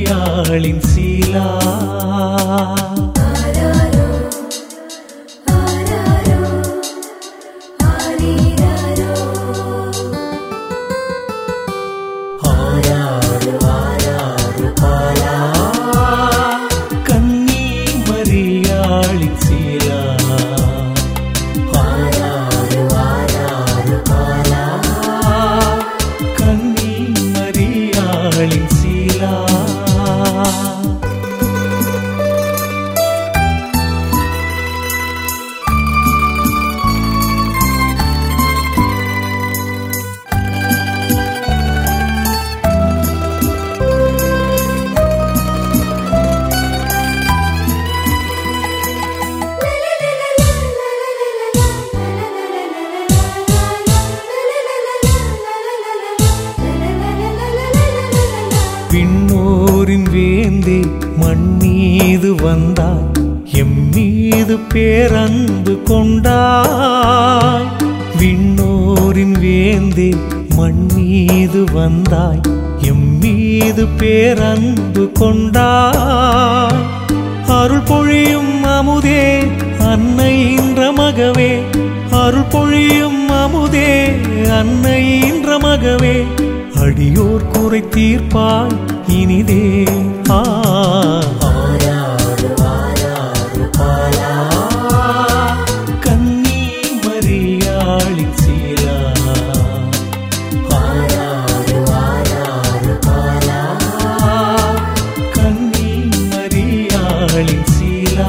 மரியாளின் சீலா ஆராரோ ஆராரோ ஆரீராரோ ஆராறு ஆராறு பாலா கன்னி மரியாளின் சீலா ஆராறு ஆராறு பாலா கன்னி மரியாளின் சீலா விண்ணோரின் வேந்தே மண்ணீது வந்தாய் எம் மீது பேரன்பு கொண்டாய் விண்ணோரின் வேந்தே மண்ணீது வந்தாய் எம் மீது பேரன்பு கொண்டாய் அருள் பொழியும் அமுதே அன்னையின்ற மகவே அருள் பொழியும் அமுதே அன்னையின்ற மகவே அடியோர் குறை தீர்ப்பாய் இனிதே ஆ ஆராறு ஆராறு பாலா கன்னி மரியாளின் சீலா ஆராறு ஆராறு பாலா கன்னி மரியாளின் சீலா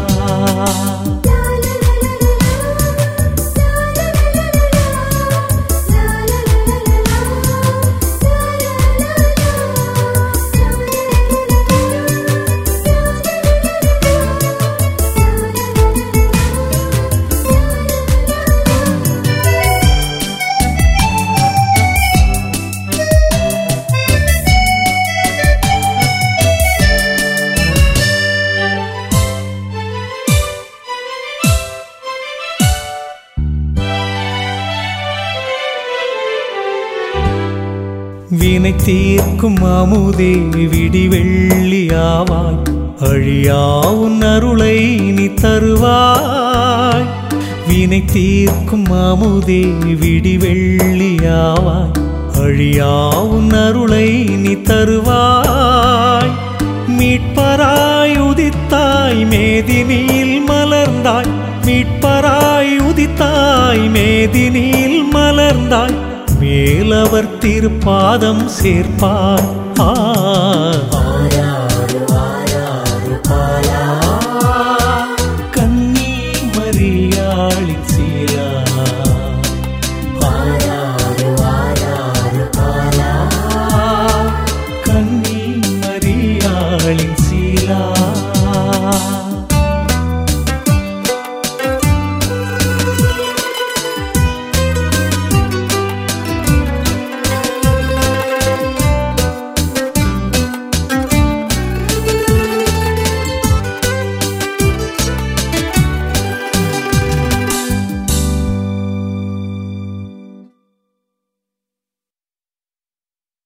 வினை தீர்க்கும் அமுதே விடிவெள்ளியாவாய் அழியா உன் அருளை நீ தருவாய் வினை தீர்க்கும் அமுதே விடிவெள்ளியாவாய் அழியா உன் அருளை நீ தருவாய் மீட்பராய் உதித்தாய் மேதினியில் மலர்ந்தாய் மீட்பராய் உதித்தாய் மேதினியில் மலர்ந்தாய் மேலவர் திருப்பாதம் சேர்ப்பார் ஆ ஆராறு ஆராறு பாலா கன்னி மரியாளின் சீலா ஆராறு ஆராறு பாலா கன்னி மரியாளின் சீலா